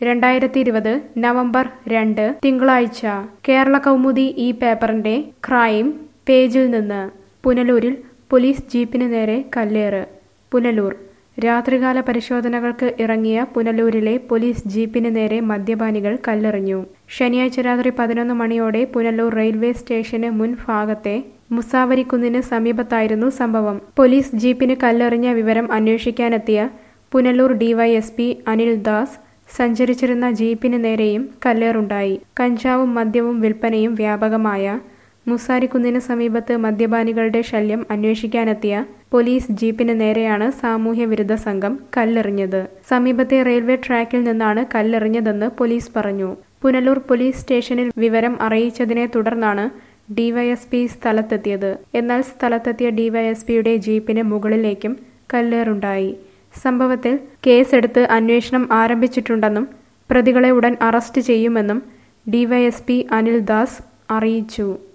രണ്ടായിരത്തി ഇരുപത് നവംബർ രണ്ട് തിങ്കളാഴ്ച കേരള കൗമുദി ഈ പേപ്പറിന്റെ ക്രൈം പേജിൽ നിന്ന് പുനലൂരിൽ പോലീസ് ജീപ്പിന് നേരെ കല്ലേറ് പുനലൂർ രാത്രികാല പരിശോധനകൾക്ക് ഇറങ്ങിയ പുനലൂരിലെ പോലീസ് ജീപ്പിന് നേരെ മദ്യപാനികൾ കല്ലെറിഞ്ഞു ശനിയാഴ്ച രാത്രി പതിനൊന്ന് മണിയോടെ പുനലൂർ റെയിൽവേ സ്റ്റേഷന് മുൻഭാഗത്തെ മുസാവരിക്കുന്നിന് സമീപത്തായിരുന്നു സംഭവം പോലീസ് ജീപ്പിന് കല്ലെറിഞ്ഞ വിവരം അന്വേഷിക്കാനെത്തിയ പുനലൂർ ഡിവൈഎസ്പി അനിൽ ദാസ് സഞ്ചരിച്ചിരുന്ന ജീപ്പിന് നേരെയും കല്ലേറുണ്ടായി കഞ്ചാവും മദ്യവും വിൽപ്പനയും വ്യാപകമായ മുസാരിക്കുന്നിന് സമീപത്ത് മദ്യപാനികളുടെ ശല്യം അന്വേഷിക്കാനെത്തിയ പോലീസ് ജീപ്പിന് നേരെയാണ് സാമൂഹ്യ വിരുദ്ധ സംഘം കല്ലെറിഞ്ഞത് സമീപത്തെ റെയിൽവേ ട്രാക്കിൽ നിന്നാണ് കല്ലെറിഞ്ഞതെന്ന് പോലീസ് പറഞ്ഞു പുനലൂർ പോലീസ് സ്റ്റേഷനിൽ വിവരം അറിയിച്ചതിനെ തുടർന്നാണ് ഡിവൈഎസ്പി സ്ഥലത്തെത്തിയത് എന്നാൽ സ്ഥലത്തെത്തിയ ഡിവൈഎസ്പിയുടെ ജീപ്പിന് മുകളിലേക്കും കല്ലേറുണ്ടായി സംഭവത്തിൽ കേസെടുത്ത് അന്വേഷണം ആരംഭിച്ചിട്ടുണ്ടെന്നും പ്രതികളെ ഉടൻ അറസ്റ്റ് ചെയ്യുമെന്നും ഡിവൈഎസ്പി അനിൽ ദാസ് അറിയിച്ചു